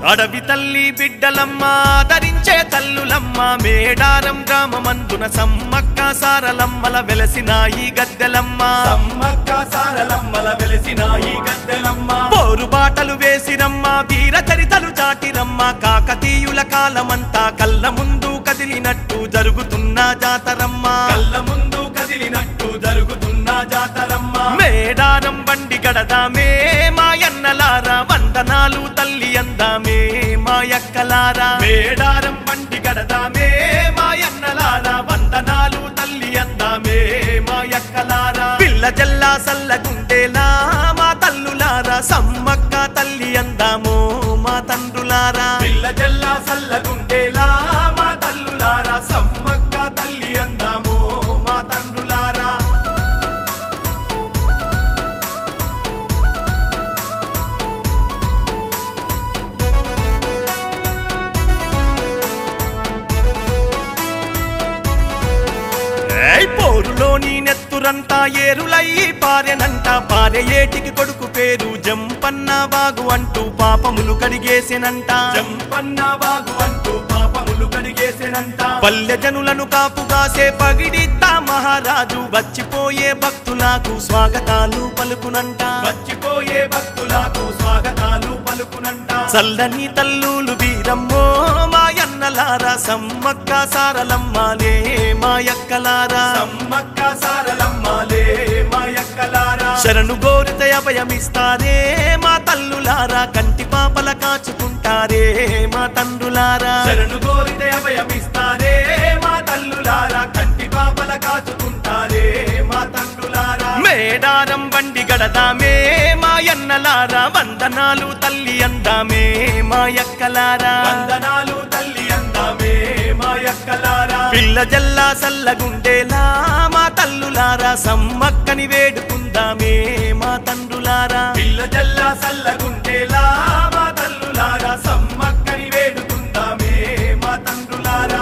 అడవి తల్లి బిడ్డలమ్మ ధరించే తల్లులమ్మ మేడారం గ్రామమందున సమ్మక్క సారలమ్మల వెలసిన ఈ గద్దెలమ్మ సమ్మక్క సారలమ్మల వెలిసిన ఈ గద్దెలమ్మ పోరు బాటలు వేసిరమ్మ వీర చరితలు చాటిరమ్మ కాకతీయుల కాలమంతా కళ్ళ ముందు కదిలినట్టు జరుగుతున్న జాతరమ్మ కళ్ళ ముందు కదిలినట్టు జరుగుతున్న జాతరమ్మ మేడారం బండి గడదామే మాయన్నలారా వందనాలు తల్లి అందామే మాయక్కలారా మేడారం పంటి గడదామే మాయన్నలారా వందనాలు తల్లి అందామే మాయక్కలారా పిల్ల జల్లా సల్లగుండేలా మా తల్లులారా సమ్మక్క తల్లి అందాము మా తండ్రులారా పిల్ల జల్లా సల్లగుండేలా మా తల్లులారా సమ్మక్క తల్లి అందాము మా తండ్రులారా ఏయ్ పోరులోని నెత్తురంతా ఏరులయ్యి పారెనంట పారె ఏటికి కొడుకు పేరు జంపన్న బాగు అంటూ పాపములు కడిగేసెనంట జంపన్న బాగు అంటూ పాపములు కడిగేసెనంట పల్లె జనులను కాపుగాసే పగిడిద్దా మహారాజు వచ్చిపోయే భక్తులకు స్వాగతాలు పలుకునంట వచ్చిపోయే భక్తులకు స్వాగతాలు పలుకునంట చల్లని తల్లులు వీరమ్మో మాయన్నలారా సమ్మక్క సారలమ్మాలే మాయక్కలారా సమ్మక్క సారలమ్మలే మా యక్కలారా శరణు గోరిత అభయమిస్తారే మా తల్లులారా కంటి పాపల కాచుకుంటారే మా తండ్రులారా శరణు కోరితే అభయమిస్తారే మా తల్లులారా కంటి పాపల కాచుకుంటారే మా తండ్రులారా మేడారం బండి గడదామే మాయన్నలారా వందనాలు తల్లి అందామే మాయక్కలారా వందనాలు తల్లి అందామే మా యక్కలారా పిల్ల జల్లా సల్లగుండేలా మా తల్లులారా సమ్మక్కని వేడుకుందామే మా తండ్రులారా పిల్ల జల్లా సల్లగుండేలా మా తల్లులారా సమ్మక్కని వేడుకుందామే మా తండ్రులారా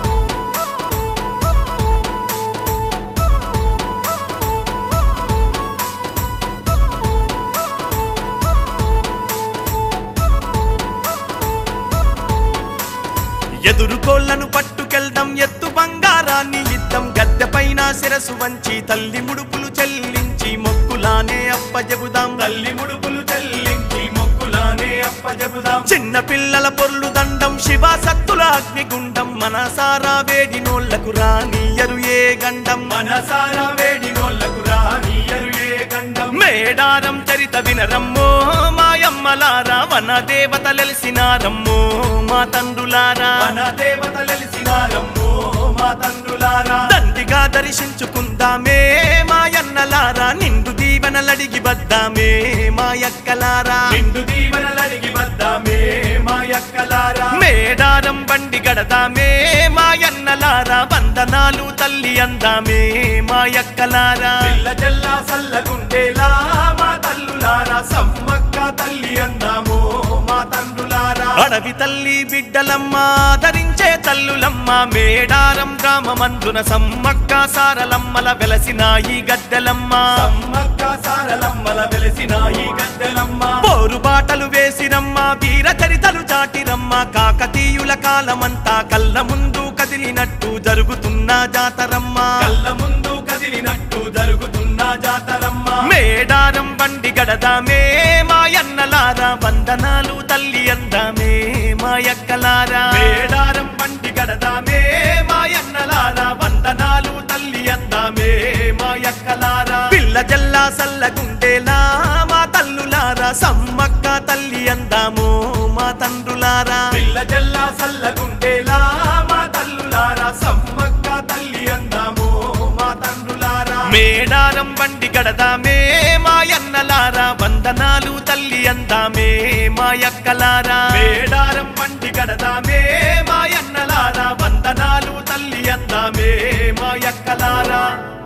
ఎదురు కోళ్లను పట్టుకెళ్దాం ఎత్తు బంగారాన్ని ఇద్దాం గద్దె పైన శిరసు వంచి తల్లి ముడుపులు చెల్లించి మొక్కులానే అప్పజెబుదాం తల్లి ముడుపులు చెల్లించి మొక్కులానే అప్పజెబుదాం చిన్న పిల్లల పొర్లు దండం శివ సత్తుల అగ్నిగుండం మనసారా వేడి నోళ్లకు రానియరు ఏ గండం మనసారా వేడి నోళ్లకు రానియరు ఏ గండం మేడారం చరిత వినరమ్మో మాయమ్మలారా వన దేవతలెలిసినారమ్మో మా తండ్రులారా మన దేవతలెలిసినారమ్మో మా తండ్రులారా దండిగా దర్శించుకుందామే మాయన్నలారా నిండు దీవెనలడిగి బద్దామే మాయక్కలారా నిండు దీవెనలడిగి వద్దామే మా యక్కలారా మేడారం బండి గడదామే మాయన్నలారా వందనాలు తల్లి అందామే మాయక్కలారా పిల్ల జల్లా సల్లగుండేలా మా తల్లులారా సమ్మక్క తల్లి అందాము మా తండ్రులారా అడవి తల్లి బిడ్డలమ్మ ధరించే తల్లులమ్మ మేడారం గ్రామమందున సమ్మక్క సారలమ్మల వెలసిన ఈ గద్దెలమ్మ సమ్మక్క సారలమ్మల వెలిసిన ఈ గద్దెలమ్మ పోరు బాటలు వేసిరమ్మ వీర చరితలు చాటిరమ్మ కాకతీయుల కాలమంతా కళ్ళ ముందు కదిలినట్టు జరుగుతున్న జాతరమ్మ కళ్ళ ముందు కదిలినట్టు జరుగుతున్న జాతరమ్మ మేడారం బండి గడదామే మాయన్నలారా వందనాలు తల్లి అందామే మాయక్కలారా మేడారం పంటి గడదామే మాయన్నలారా వందనాలు తల్లి అందామే మాయక్కలారా పిల్ల జల్లా సల్లగుండేలా మా తల్లులారా సమ్మక్క తల్లి అందాము మా తండ్రులారా పిల్ల జల్లా సల్లగుండేలా మా తల్లులారా సమ్మక్క తల్లి అందాము మా తండ్రులారా మేడారం బండి గడదామే మాయన్నలారా వందనాలు తల్లి అందామే మాయక్కలారా మేడారం పంటి గడదామే మాయన్నలారా వందనాలు తల్లి అందామే మాయక్కలారా